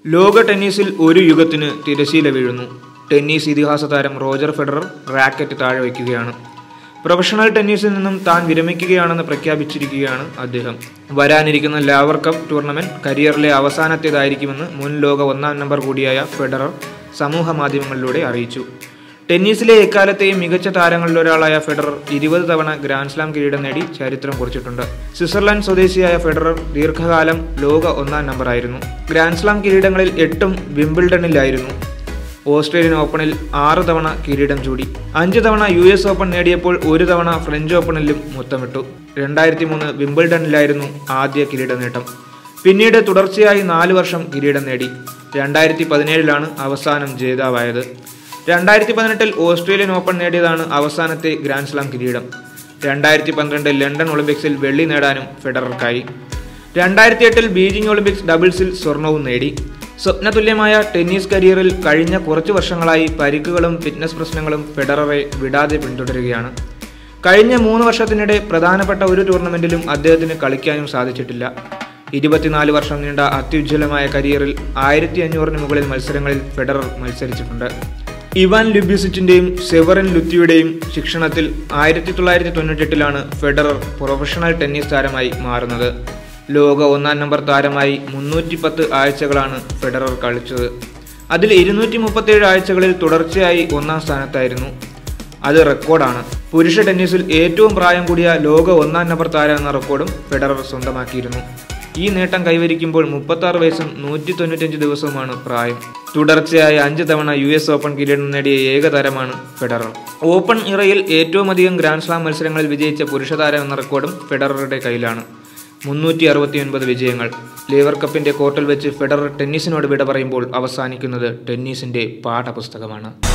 ലോക ടെന്നീസിൽ ഒരു യുഗത്തിന് തിരശീല വീഴുന്നു ടെന്നീസ് ഇതിഹാസ താരം റോജർ ഫെഡറർ റാക്കറ്റ് താഴെ വയ്ക്കുകയാണ് പ്രൊഫഷണൽ ടെന്നീസിൽ നിന്നും താൻ വിരമിക്കുകയാണെന്ന് പ്രഖ്യാപിച്ചിരിക്കുകയാണ് അദ്ദേഹം വരാനിരിക്കുന്ന ലാവർ കപ്പ് ടൂർണമെന്റ് കരിയറിലെ അവസാനത്തേതായിരിക്കുമെന്ന് മുൻ ലോക ഒന്നാം നമ്പർ കൂടിയായ ഫെഡറർ സമൂഹ മാധ്യമങ്ങളിലൂടെ അറിയിച്ചു ടെന്നീസിലെ എക്കാലത്തെയും മികച്ച താരങ്ങളിലൊരാളായ ഫെഡറർ ഇരുപത് തവണ ഗ്രാൻഡ്സ്ലാം കിരീടം നേടി ചരിത്രം കുറിച്ചിട്ടുണ്ട് സ്വിറ്റ്സർലൻഡ് സ്വദേശിയായ ഫെഡറർ ദീർഘകാലം ലോക ഒന്നാം നമ്പറായിരുന്നു ഗ്രാൻഡ്സ്ലാം കിരീടങ്ങളിൽ എട്ടും വിംബിൾഡണിലായിരുന്നു ഓസ്ട്രേലിയൻ ഓപ്പണിൽ ആറ് തവണ കിരീടം ചൂടി അഞ്ച് തവണ യു എസ് ഓപ്പൺ നേടിയപ്പോൾ ഒരു തവണ ഫ്രഞ്ച് ഓപ്പണിലും മുത്തമിട്ടു രണ്ടായിരത്തി മൂന്ന് വിംബിൾഡണിലായിരുന്നു ആദ്യ കിരീട നേട്ടം പിന്നീട് തുടർച്ചയായി നാല് വർഷം കിരീടം നേടി രണ്ടായിരത്തി പതിനേഴിലാണ് അവസാനം ജേതാവായത് രണ്ടായിരത്തി പതിനെട്ടിൽ ഓസ്ട്രേലിയൻ ഓപ്പൺ നേടിയതാണ് അവസാനത്തെ ഗ്രാൻഡ്സ്ലാം കിരീടം രണ്ടായിരത്തി പന്ത്രണ്ട് ലണ്ടൻ ഒളിമ്പിക്സിൽ വെള്ളി നേടാനും ഫെഡറർക്കായി രണ്ടായിരത്തി എട്ടിൽ ബീജിംഗ് ഒളിമ്പിക്സ് ഡബിൾസിൽ സ്വർണവും നേടി സ്വപ്നതുല്യമായ ടെന്നീസ് കരിയറിൽ കഴിഞ്ഞ കുറച്ചു വർഷങ്ങളായി പരിക്കുകളും ഫിറ്റ്നസ് പ്രശ്നങ്ങളും ഫെഡററെ വിടാതെ പിന്തുടരുകയാണ് കഴിഞ്ഞ മൂന്ന് വർഷത്തിനിടെ പ്രധാനപ്പെട്ട ഒരു ടൂർണമെന്റിലും അദ്ദേഹത്തിന് കളിക്കാനും സാധിച്ചിട്ടില്ല ഇരുപത്തിനാല് വർഷം നീണ്ട അത്യുജ്വലമായ കരിയറിൽ ആയിരത്തി അഞ്ഞൂറിന് മുകളിൽ മത്സരങ്ങളിൽ ഫെഡറർ മത്സരിച്ചിട്ടുണ്ട് ഇവാൻ ലുബ്യൂസിച്ചിന്റെയും സെവറൻ ലുത്തിയുടെയും ശിക്ഷണത്തിൽ ആയിരത്തി തൊള്ളായിരത്തി തൊണ്ണൂറ്റെട്ടിലാണ് ഫെഡറർ പ്രൊഫഷണൽ ടെന്നീസ് താരമായി മാറുന്നത് ലോക ഒന്നാം നമ്പർ താരമായി മുന്നൂറ്റി പത്ത് ആഴ്ചകളാണ് ഫെഡറർ കളിച്ചത് അതിൽ ഇരുന്നൂറ്റി മുപ്പത്തേഴ് ആഴ്ചകളിൽ തുടർച്ചയായി ഒന്നാം സ്ഥാനത്തായിരുന്നു അത് റെക്കോർഡാണ് പുരുഷ ടെന്നീസിൽ ഏറ്റവും പ്രായം കൂടിയ ലോക ഒന്നാം നമ്പർ താരം എന്ന റെക്കോർഡും ഫെഡറർ സ്വന്തമാക്കിയിരുന്നു ഈ നേട്ടം കൈവരിക്കുമ്പോൾ മുപ്പത്തി വയസ്സും നൂറ്റി തൊണ്ണൂറ്റഞ്ച് ദിവസവുമാണ് പ്രായം തുടർച്ചയായ അഞ്ച് തവണ യു എസ് ഓപ്പൺ കിരീടം നേടിയ ഏക താരമാണ് ഫെഡറർ ഓപ്പൺ ഇറയിൽ ഏറ്റവും അധികം ഗ്രാൻഡ് സ്ലാം മത്സരങ്ങളിൽ വിജയിച്ച പുരുഷ താരം എന്ന റെക്കോർഡും ഫെഡററുടെ കയ്യിലാണ് മുന്നൂറ്റി അറുപത്തിയൊൻപത് വിജയങ്ങൾ ലേവർ കപ്പിന്റെ കോർട്ടിൽ വെച്ച് ഫെഡറർ ടെന്നീസിനോട് വിട പറയുമ്പോൾ അവസാനിക്കുന്നത് ടെന്നീസിന്റെ പാഠപുസ്തകമാണ്